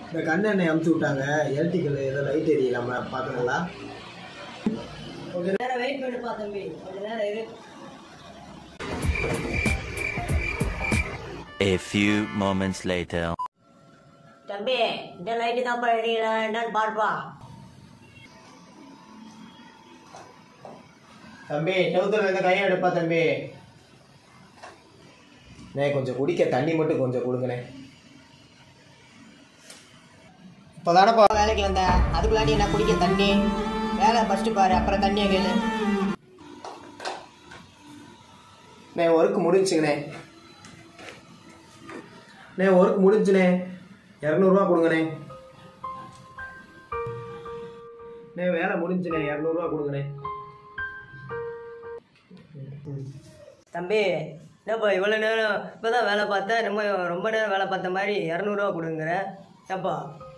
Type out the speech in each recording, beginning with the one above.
இந்த கண்ணெண்ணை அமுச்சு விட்டாங்க எலக்ட்ரிக்கல் ஏதோ லைட் எரியலாம பார்க்கணுங்களா நேரம் வெயிட் பண்ணுப்பா தம்பி கொஞ்ச நேரம் இரு A few moments later. தம்பி இந்த லைட்டு தான் படிக்கிறா என்னன்னு பாருப்பா தம்பி செவுத்துல இருந்த கையை எடுப்பா தம்பி நே கொஞ்சம் குடிக்க தண்ணி மட்டும் கொஞ்சம் கொடுங்கண்ணே இப்போதானப்பா வேலைக்கு வந்த அதுக்குள்ளாடி என்ன குடிக்க தண்ணி வேலை ஃபர்ஸ்ட் பாரு அப்புறம் தண்ணியை கேளு நே ஒர்க் முடிஞ்சுங்கண்ணே நே ஒர்க் முடிஞ்சுண்ணே இரநூறுவா கொடுங்கண்ணே நே வேலை முடிஞ்சுண்ணே இரநூறுவா கொடுங்கண்ணே தம்பி என்னப்பா இவ்வளோ நேரம் இப்போ தான் வேலை பார்த்தேன் ரொம்ப ரொம்ப நேரம் வேலை பார்த்த மாதிரி இரநூறுவா கொடுங்கிற ஏப்பா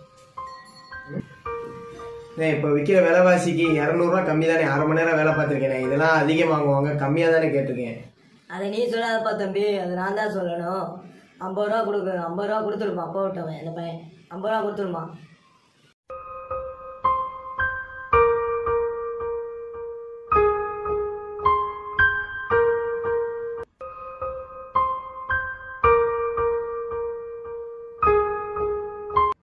நே இப்போ விற்கிற விலைவாசிக்கு இரநூறுவா கம்மி தானே அரை மணி நேரம் வேலை பார்த்துருக்கேனே இதெல்லாம் அதிகம் வாங்குவாங்க கம்மியாக தானே கேட்டிருக்கேன் அதை நீ சொல்லாதப்பா தம்பி அது நான் தான் சொல்லணும் ஐம்பது ரூபா கொடுக்கு ஐம்பது ரூபா கொடுத்துருமா அப்பா விட்டவன் அந்த பையன் ஐம்பது ரூபா கொடுத்துருமா